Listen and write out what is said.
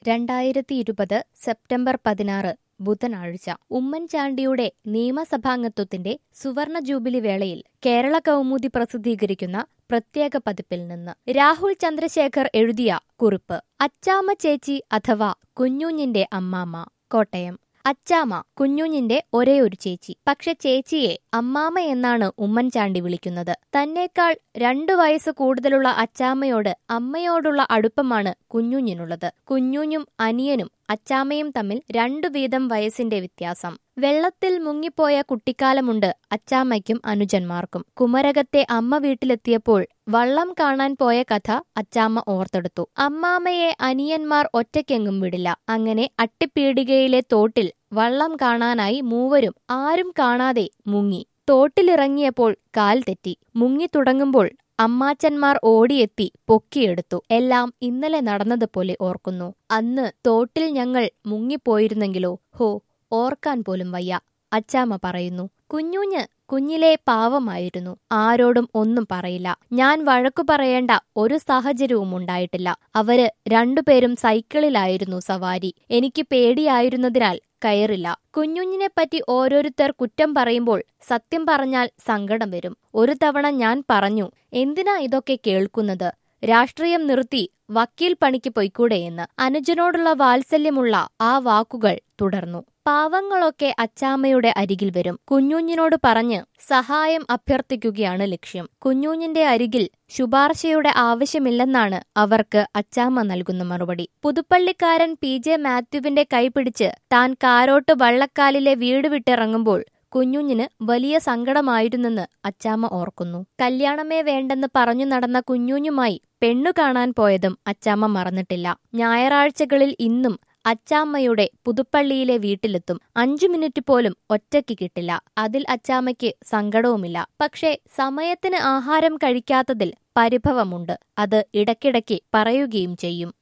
രണ്ടായിരത്തി ഇരുപത് സെപ്റ്റംബർ പതിനാറ് ബുധനാഴ്ച ഉമ്മൻചാണ്ടിയുടെ നിയമസഭാംഗത്വത്തിന്റെ സുവർണ ജൂബിലി വേളയിൽ കേരള കൗമുദി പ്രസിദ്ധീകരിക്കുന്ന പ്രത്യേക പതിപ്പിൽ നിന്ന് രാഹുൽ ചന്ദ്രശേഖർ എഴുതിയ കുറിപ്പ് അച്ചാമ്മ ചേച്ചി അഥവാ കുഞ്ഞുഞ്ഞിന്റെ അമ്മാമ്മ കോട്ടയം അച്ചാമ്മ കുഞ്ഞുഞ്ഞിന്റെ ഒരേ ഒരു ചേച്ചി പക്ഷെ ചേച്ചിയെ അമ്മാമ്മ എന്നാണ് ഉമ്മൻചാണ്ടി വിളിക്കുന്നത് തന്നേക്കാൾ രണ്ടു വയസ്സ് കൂടുതലുള്ള അച്ചാമ്മയോട് അമ്മയോടുള്ള അടുപ്പമാണ് കുഞ്ഞുഞ്ഞിനുള്ളത് കുഞ്ഞുഞ്ഞും അനിയനും അച്ചാമ്മയും തമ്മിൽ രണ്ടു വീതം വയസ്സിന്റെ വ്യത്യാസം വെള്ളത്തിൽ മുങ്ങിപ്പോയ കുട്ടിക്കാലമുണ്ട് അച്ചാമ്മയ്ക്കും അനുജന്മാർക്കും കുമരകത്തെ അമ്മ വീട്ടിലെത്തിയപ്പോൾ വള്ളം കാണാൻ പോയ കഥ അച്ചാമ്മ ഓർത്തെടുത്തു അമ്മാമ്മയെ അനിയന്മാർ ഒറ്റയ്ക്കെങ്ങും വിടില്ല അങ്ങനെ അട്ടിപ്പീടികയിലെ തോട്ടിൽ വള്ളം കാണാനായി മൂവരും ആരും കാണാതെ മുങ്ങി തോട്ടിലിറങ്ങിയപ്പോൾ കാൽ തെറ്റി മുങ്ങി തുടങ്ങുമ്പോൾ അമ്മാച്ചന്മാർ ഓടിയെത്തി പൊക്കിയെടുത്തു എല്ലാം ഇന്നലെ നടന്നതുപോലെ ഓർക്കുന്നു അന്ന് തോട്ടിൽ ഞങ്ങൾ മുങ്ങിപ്പോയിരുന്നെങ്കിലോ ഹോ ഓർക്കാൻ പോലും വയ്യ അച്ചാമ്മ പറയുന്നു കുഞ്ഞുഞ്ഞ് കുഞ്ഞിലെ പാവമായിരുന്നു ആരോടും ഒന്നും പറയില്ല ഞാൻ വഴക്കു പറയേണ്ട ഒരു സാഹചര്യവും ഉണ്ടായിട്ടില്ല അവര് രണ്ടുപേരും സൈക്കിളിലായിരുന്നു സവാരി എനിക്ക് പേടിയായിരുന്നതിനാൽ കയറില്ല കുഞ്ഞുഞ്ഞിനെ പറ്റി ഓരോരുത്തർ കുറ്റം പറയുമ്പോൾ സത്യം പറഞ്ഞാൽ സങ്കടം വരും ഒരു തവണ ഞാൻ പറഞ്ഞു എന്തിനാ ഇതൊക്കെ കേൾക്കുന്നത് രാഷ്ട്രീയം നിർത്തി വക്കീൽ പണിക്ക് പൊയ്ക്കൂടെയെന്ന് അനുജനോടുള്ള വാത്സല്യമുള്ള ആ വാക്കുകൾ തുടർന്നു പാവങ്ങളൊക്കെ അച്ചാമ്മയുടെ അരികിൽ വരും കുഞ്ഞുഞ്ഞിനോട് പറഞ്ഞ് സഹായം അഭ്യർത്ഥിക്കുകയാണ് ലക്ഷ്യം കുഞ്ഞുഞ്ഞിന്റെ അരികിൽ ശുപാർശയുടെ ആവശ്യമില്ലെന്നാണ് അവർക്ക് അച്ചാമ്മ നൽകുന്ന മറുപടി പുതുപ്പള്ളിക്കാരൻ പി ജെ മാത്യുവിന്റെ കൈപിടിച്ച് താൻ കാരോട്ട് വള്ളക്കാലിലെ വീട് വിട്ടിറങ്ങുമ്പോൾ കുഞ്ഞുഞ്ഞിന് വലിയ സങ്കടമായിരുന്നെന്ന് അച്ചാമ്മ ഓർക്കുന്നു കല്യാണമേ വേണ്ടെന്ന് പറഞ്ഞു നടന്ന കുഞ്ഞുഞ്ഞുമായി പെണ്ണു കാണാൻ പോയതും അച്ചാമ്മ മറന്നിട്ടില്ല ഞായറാഴ്ചകളിൽ ഇന്നും അച്ചാമ്മയുടെ പുതുപ്പള്ളിയിലെ വീട്ടിലെത്തും അഞ്ചു മിനിറ്റ് പോലും ഒറ്റയ്ക്ക് കിട്ടില്ല അതിൽ അച്ചാമ്മയ്ക്ക് സങ്കടവുമില്ല പക്ഷേ സമയത്തിന് ആഹാരം കഴിക്കാത്തതിൽ പരിഭവമുണ്ട് അത് ഇടയ്ക്കിടയ്ക്ക് പറയുകയും ചെയ്യും